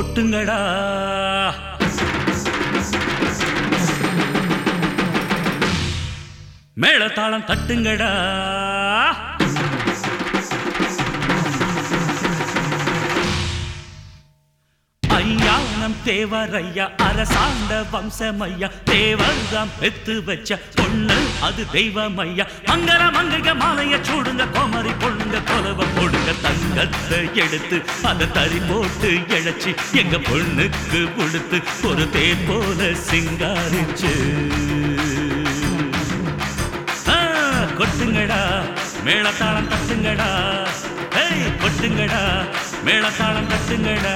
கொட்டுங்கடா மேளதாளம் தட்டுங்கடா ஐயா நம் தேவரையா அரசாண்ட வம்சமையா தேவர்தாம் பெத்து வச்ச பொண்ணு அது தெய்வமையா மங்கள மங்கைக மாலைய சூடுங்க கோமரி பொண்ணுங்க கொலவ போடுங்க தங்கத்தை எடுத்து அதை தறி போட்டு இழைச்சி எங்க பொண்ணுக்கு கொடுத்து ஒரு தேர் போல சிங்காரிச்சு ஆ, கொட்டுங்கடா மேளதாளம் தட்டுங்கடா ஏய் கொட்டுங்கடா மேளதாளம் தட்டுங்கடா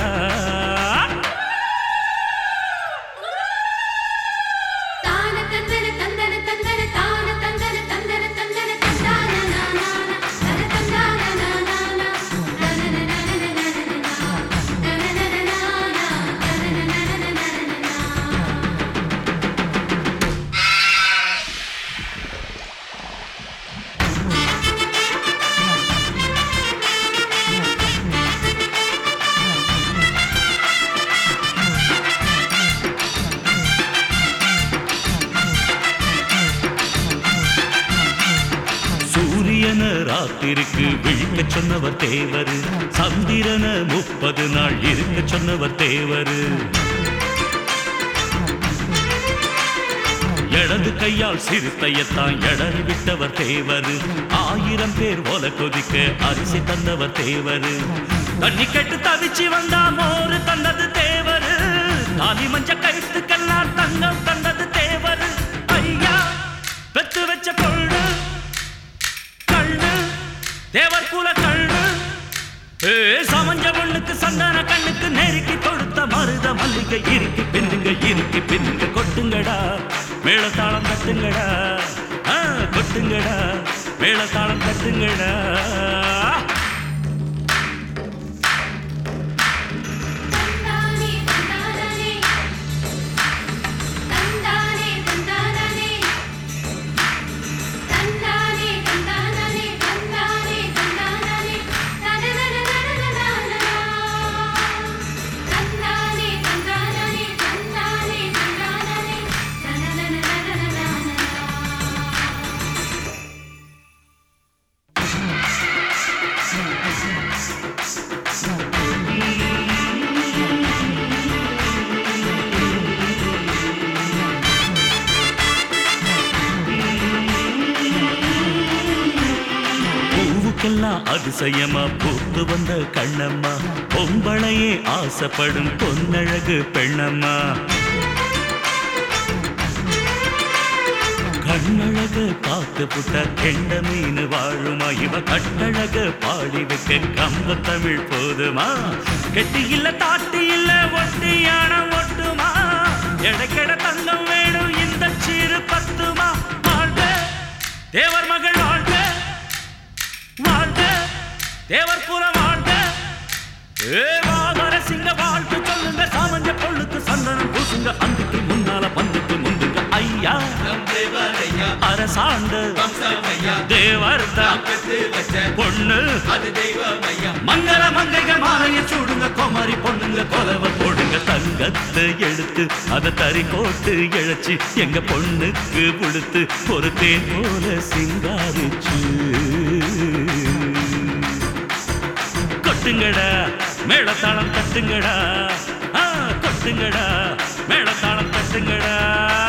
தான தந்தன தந்தன தந்தன தான தந்தன தந்தன தந்தன தந்தான நானான தன தந்தான நானான தனனனனனனனனா தனனனனனானா தனனனனனனனா சூரியன ராத்திருக்கு விழிக்க சொன்னவர் தேவரு சந்திரன முப்பது நாள் இருக்க சொன்னவர் தேவரு இடது கையால் சிறுத்தையத்தான் எடறி விட்டவர் தேவரு ஆயிரம் பேர் ஓல கொதிக்க அரிசி தந்தவர் தேவரு தண்ணி கெட்டு தவிச்சு வந்தா மோரு தந்தது தேவரு தாலி மஞ்ச கழுத்துக்கெல்லாம் தங்கம் தந்தது தேவரு ஐயா பெத்து வச்ச பொண்ணு கண்ணு தேவர் குல கண்ணு ஏ சமஞ்ச பொண்ணுக்கு சந்தான கண்ணுக்கு நெருக்கி கொடுத்த மருத மல்லிகை இறுக்கி பின்னுங்க இறுக்கி பின்னுங்க கொட்டுங்கடா மேளதாளம் தட்டுங்கடா ஆ, கொட்டுங்கடா மேளதாளம் தட்டுங்கடா தந்தானே தந்தானே தந்தானே தந்தானே தந்தானே தந்தானே தந்தானே தந்தானே தனனனனனனனா தந்தானே தந்தானே தந்தானே தந்தானே தனனனனனனனா பூவுக்கெல்லாம் அதிசயமா பூத்து வந்த கண்ணம்மா பொம்பளையே ஆசைப்படும் பொன்னழகு பெண்ணம்மா கண்ணழக பார்த்து புட்ட கெண்ட மீன் வாழுமா இவ கட்டழக பாடி வைக்க கம்ப தமிழ் போதுமா கெட்டி இல்ல தாட்டி இல்ல ஒட்டியான ஒட்டுமா எடைக்கெட தங்கம் வேணும் இந்த சிறு பத்துமா வாழ்க தேவர் மகள் வாழ்க வாழ்க தேவர் குல வாழ்க ஏ வாகர சிங்க வாழ்த்து சொல்லுங்க சாமஞ்ச பொண்ணுக்கு சந்தனம் பூசுங்க அந்துக்கு முன்னால பந்துக்கு முந்துங்க ஐயா அரசாண்டு தேவர்தான் பொண்ணு மங்கள மங்கைக மாலைய சூடுங்க கோமாரி பொண்ணுங்க கொலவ போடுங்க தங்கத்தை எடுத்து அதை தறி போட்டு இழைச்சி எங்க பொண்ணுக்கு கொடுத்து ஒரு தேன் போல சிங்காரிச்சு கொட்டுங்கடா மேளதாளம் தட்டுங்கடா ஆ, கொட்டுங்கடா மேளதாளம் தட்டுங்கடா